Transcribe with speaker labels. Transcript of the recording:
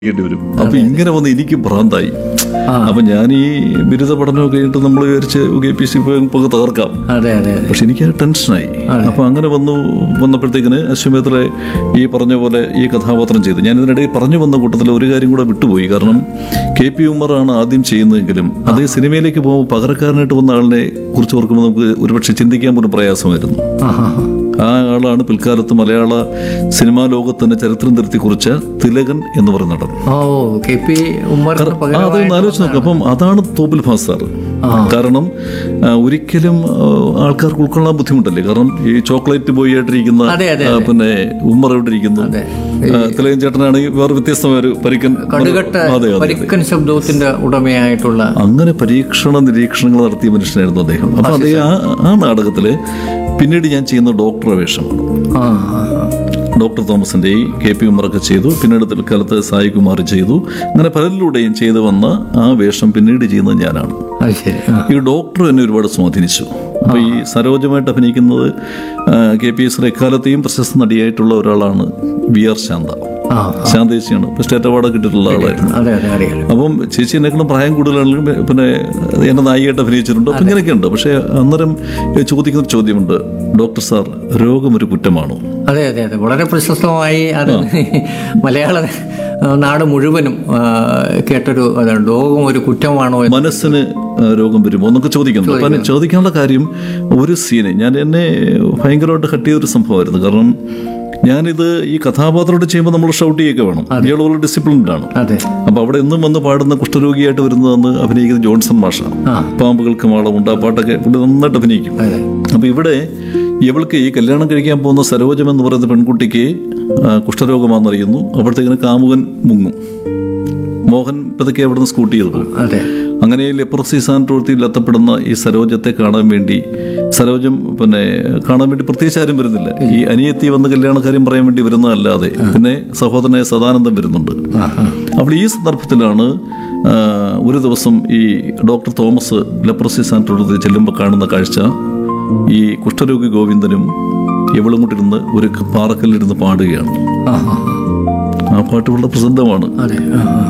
Speaker 1: ചെയ്യേണ്ടി വരും അപ്പൊ ഇങ്ങനെ വന്ന് എനിക്ക് ഭ്രാന്തായി
Speaker 2: ആ.
Speaker 1: അപ്പൊ ഞാൻ ഈ ബിരുദ പഠനമൊക്കെ കഴിഞ്ഞിട്ട് നമ്മൾ വിചാരിച്ച് കെ പി സി ഇപ്പൊ തകർക്കാം
Speaker 2: അതെ അതെ അതെ
Speaker 1: പക്ഷെ എനിക്ക് ടെൻഷനായി അപ്പൊ അങ്ങനെ വന്നു വന്നപ്പോഴത്തേക്കിന് അശ്വമേധറെ ഈ പറഞ്ഞ പോലെ ഈ കഥാപാത്രം ചെയ്തു ഞാൻ ഇതിനിടയിൽ പറഞ്ഞു വന്ന കൂട്ടത്തിൽ ഒരു കാര്യം കൂടെ വിട്ടുപോയി കാരണം കെ പി ഉമ്മറാണ് ആദ്യം ചെയ്യുന്നതെങ്കിലും അതേ സിനിമയിലേക്ക് പോകുമ്പോൾ പകരക്കാരനായിട്ട് വന്ന ആളിനെ കുറിച്ച് ഓർക്കുമ്പോൾ നമുക്ക് ഒരുപക്ഷെ ചിന്തിക്കാൻ പോലും പ്രയാസമായിരുന്നു
Speaker 2: ആ ആ, ആ.
Speaker 1: ആ ആളാണ് പിൽക്കാലത്ത് മലയാള സിനിമാ ലോകത്തിന്റെ ചരിത്രം തിരുത്തി കുറിച്ച തിലകൻ എന്ന് പറയുന്ന നടൻ
Speaker 2: ഓ കെ പി ഉമ്മറിന്
Speaker 1: ആ, അത്
Speaker 2: പകരമായി
Speaker 1: ഒന്ന് ആലോചിച്ച് നോക്ക് അപ്പം അതാണ് തോപ്പിൽ ഫാസ് സാർ കാരണം ആ, ഒരിക്കലും ആ, ആൾക്കാർക്ക് ഉൾക്കൊള്ളാൻ ബുദ്ധിമുട്ടല്ലേ കാരണം ഈ ചോക്ലേറ്റ് ബോയ് ആയിട്ടിരിക്കുന്ന
Speaker 2: അതെ, അതെ,
Speaker 1: ആ, പിന്നെ ഉമ്മർ ഇവിടെ ഇരിക്കുന്നു
Speaker 2: അതെ.
Speaker 1: ആ, തിലകൻ ചേട്ടനാണെങ്കിൽ വേറെ വ്യത്യസ്തമായ ഒരു പരിക്കൻ
Speaker 2: കടുകട്ട
Speaker 1: അതെ അതെ അതെ
Speaker 2: പരിക്കൻ ശബ്ദത്തിന്റെ ഉടമയായിട്ടുള്ള
Speaker 1: അങ്ങനെ പരീക്ഷണ നിരീക്ഷണങ്ങൾ നടത്തിയ മനുഷ്യനായിരുന്നു അദ്ദേഹം അപ്പൊ അതേ ആ ആ നാടകത്തില് പിന്നീട് ഞാൻ ചെയ്യുന്ന ഡോക്ടർ വേഷമാണ്
Speaker 2: ആ ആ, ആ.
Speaker 1: ഡോക്ടർ തോമസിന്റെ ഈ കെ പി ഉമ്മറൊക്കെ ചെയ്തു പിന്നീട് പിൽക്കാലത്ത് സായി കുമാർ ചെയ്തു അങ്ങനെ പലരിലൂടെയും ചെയ്തു വന്ന ആ വേഷം പിന്നീട് ചെയ്യുന്നത് ഞാനാണ്
Speaker 2: അത് ശരി ആ.
Speaker 1: ഈ ഡോക്ടർ എന്നെ ഒരുപാട് സ്വാധീനിച്ചു അപ്പൊ ഈ സരോജമായിട്ട് അഭിനയിക്കുന്നത് കെ പി എസ് എക്കാലത്തെയും പ്രശസ്ത നടിയായിട്ടുള്ള ഒരാളാണ് വി ആർ ശാന്ത
Speaker 2: ആ
Speaker 1: ശാന്തേച്ചിയാണ് ഇപ്പൊ സ്റ്റേറ്റ് അവാർഡ് കിട്ടിയിട്ടുള്ള ആളായിരുന്നു
Speaker 2: അതെ അതെ അറിയാലോ
Speaker 1: അപ്പം ചേച്ചി എന്നെക്കാളും പ്രായം കൂടുതലാണെങ്കിലും പിന്നെ എന്നെ നായികയായിട്ട് അഭിനയിച്ചിട്ടുണ്ട് അപ്പം ഇങ്ങനെയൊക്കെ ഉണ്ട് പക്ഷേ അന്നേരം ചോദിക്കുന്ന ഒരു ചോദ്യമുണ്ട് ഡോക്ടർ സാർ രോഗം ഒരു കുറ്റമാണോ
Speaker 2: അതെ അതെ അതെ വളരെ പ്രശസ്തമായി അത് മലയാള ആ, നാട് മുഴുവനും ആ, കേട്ടൊരു അതാണ് രോഗം ഒരു കുറ്റമാണോ എന്ന്
Speaker 1: മനസ്സിന് ആ, രോഗം വരുമോ എന്നൊക്കെ ചോദിക്കുന്നു അപ്പം അതിന് ചോദിക്കാനുള്ള കാര്യം ഒരു സീന് ഞാൻ എന്നെ ഭയങ്കരമായിട്ട് ഹട്ട് ചെയ്തൊരു സംഭവമായിരുന്നു കാരണം ഞാനിത് ഈ കഥാപാത്രത്തോട് ചെയ്യുമ്പോൾ നമ്മൾ ഷൗട്ട് ചെയ്യുകയൊക്കെ വേണം ഇയാൾ വളരെ ഡിസിപ്ലിൻഡ് ആണ്
Speaker 2: അതെ
Speaker 1: അപ്പൊ അവിടെ എന്നും വന്ന് പാടുന്ന കുഷ്ഠരോഗിയായിട്ട് വരുന്നതെന്ന് അഭിനയിക്കുന്ന ജോൺസൺ മാഷാണ്
Speaker 2: ആ.
Speaker 1: പാമ്പുകൾക്ക് മാളമുണ്ട് ആ പാട്ടൊക്കെ പുള്ളി നന്നായിട്ട് അഭിനയിക്കും
Speaker 2: അതെ
Speaker 1: അപ്പൊ ഇവിടെ ഇവൾക്ക് ഈ കല്യാണം കഴിക്കാൻ പോകുന്ന സരോജം എന്ന് പറയുന്ന പെൺകുട്ടിക്ക് ആ, കുഷ്ഠരോഗമാണെന്നറിയുന്നു അപ്പോഴത്തേക്കിന് കാമുകൻ മുങ്ങും മോഹൻ പതുക്കെ അവിടുന്ന് സ്കൂട്ടി ചെയ്തു പോകും
Speaker 2: അതെ
Speaker 1: അങ്ങനെ ലെപ്രസി സാൻറ്റോർത്തിയിൽ എത്തപ്പെടുന്ന ഈ സരോജത്തെ കാണാൻ വേണ്ടി സരോജം പിന്നെ കാണാൻ വേണ്ടി പ്രത്യേകിച്ച് ആരും വരുന്നില്ല ഈ അനിയത്തി വന്ന് കല്യാണക്കാര്യം പറയാൻ വേണ്ടി വരുന്നതല്ലാതെ പിന്നെ സഹോദരനായ സദാനന്ദം വരുന്നുണ്ട്
Speaker 2: ആ ആ
Speaker 1: അപ്പോൾ ഈ സന്ദർഭത്തിലാണ് ആ, ഒരു ദിവസം ഈ ഡോക്ടർ തോമസ് ലെപ്രസി സാൻറ്റോർത്തിൽ ചെല്ലുമ്പോൾ കാണുന്ന കാഴ്ച ഈ കുഷ്ഠരോഗി ഗോവിന്ദനും ഇവളും കൊണ്ടിരുന്ന് ഒരു പാറക്കല്ലിരുന്ന് പാടുകയാണ്
Speaker 2: ആ ആ
Speaker 1: ആ പാട്ട് വളരെ പ്രസിദ്ധമാണ്
Speaker 2: അതെ ആ ആ